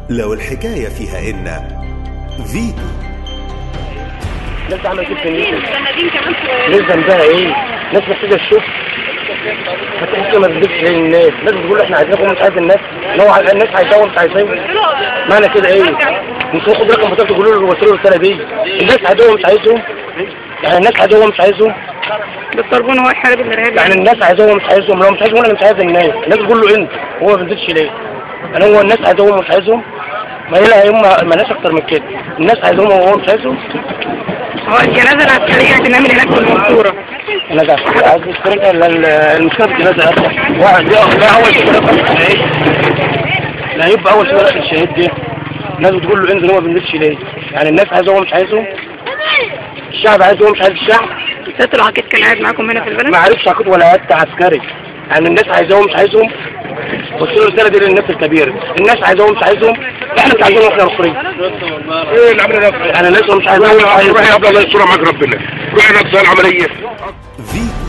لو الحكاية فيها إن فيتو الناس عملت كده سنتين ليه؟ سنتين كمان في ليه ذنبها ايه؟ ناس محتاجه الشغل فتحس ما تديكش للناس الناس بتقول احنا عايزينكم مش عايز الناس لو عايز- الناس عايزاهم مش عايزاهم معنى كده ايه؟ انتوا خدوا رقم بطاقه تقولوا له وصلوا الرساله دي الناس عايزاهم مش عايزهم يعني الناس عايزاهم مش عايزهم بالطربون هو يحارب الارهاب يعني الناس عايزاهم مش عايزهم لو مش عايزهم انا مش عايز الناس الناس بتقول له انت هو ما بينزلش ليه؟ يعني هو الناس عايزهم مش عايزهم ما هي لا هم ما ناس اكتر من كده الناس عايزهم وهو مش عايزهم هو الجنازه العسكريه هتنام هناك في المنصوره انا ده عايز الطريقه المشكله في الجنازه اصلا واحد لا لا اول شيء رقم الشهيد لا يبقى اول شيء رقم الشهيد دي الناس بتقول له انزل هو ما بينزلش ليه يعني الناس عايزه هو مش عايزه الشعب عايز هو مش عايز الشعب ست العقيد كان قاعد معاكم هنا في البلد ما عرفش عقد ولا عقد عسكري يعني الناس عايزاهم مش عايزهم وصلوا الرساله دي للناس الكبيره الناس عايزاهم مش عايزهم احنا مش عايزينهم احنا مصريين ايه اللي عملنا ده؟ يعني الناس مش عايزاهم مش روح عايزهم يا عبد الله يستر معاك ربنا روح نفس العمليه فيتو